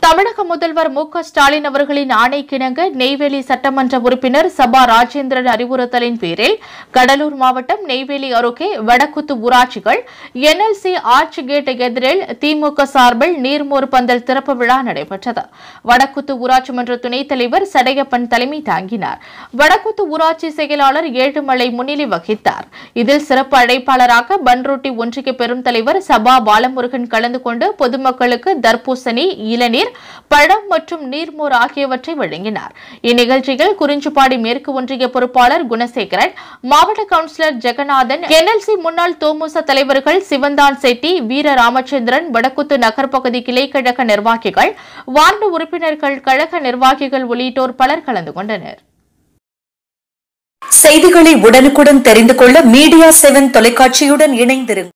தமிழக முதல்வர் மு க ஸ்டாலின் அவர்களின் ஆணைக்கிணங்க நெய்வேலி சட்டமன்ற உறுப்பினர் சபா ராஜேந்திரன் அறிவுறுத்தலின் பேரில் கடலூர் மாவட்டம் நெய்வேலி அருகே வடக்குத்து ஊராட்சிகள் என்எல்சி ஆர்ச் கேட் எதிரில் திமுக சார்பில் நீர்மோர் பந்தல் திறப்பு விழா நடைபெற்றது வடக்குத்து ஊராட்சி மன்ற துணைத் தலைவர் சடையப்பன் தலைமை தாங்கினார் வடக்குத்து ஊராட்சி செயலாளர் ஏழுமலை முன்னிலை வகித்தார் இதில் சிறப்பு அழைப்பாளராக பன்ருட்டி ஒன்றிய பெருந்தலைவர் சபா பாலமுருகன் கலந்து கொண்டு பொதுமக்களுக்கு தர்பூசணி இளநீர் பழம் மற்றும் நீர்மோர் ஆகியவற்றை வழங்கினார் இந்நிகழ்ச்சியில் குறிஞ்சிப்பாடி மேற்கு ஒன்றிய பொறுப்பாளர் குணசேகரன் மாவட்ட கவுன்சிலர் ஜெகநாதன் என்எல்சி முன்னாள் தோமுச தலைவர்கள் சிவந்தான் செட்டி வீர ராமச்சந்திரன் வடக்குத்து நகர் பகுதி கிளைக்கழக நிர்வாகிகள் வார்டு உறுப்பினர்கள் கழக நிர்வாகிகள் உள்ளிட்டோர் பலர் கலந்து கொண்டனர் செய்திகளை உடனுக்குடன் தெரிந்து கொள்ள மீடியா செவன் தொலைக்காட்சியுடன் இணைந்திருங்கள்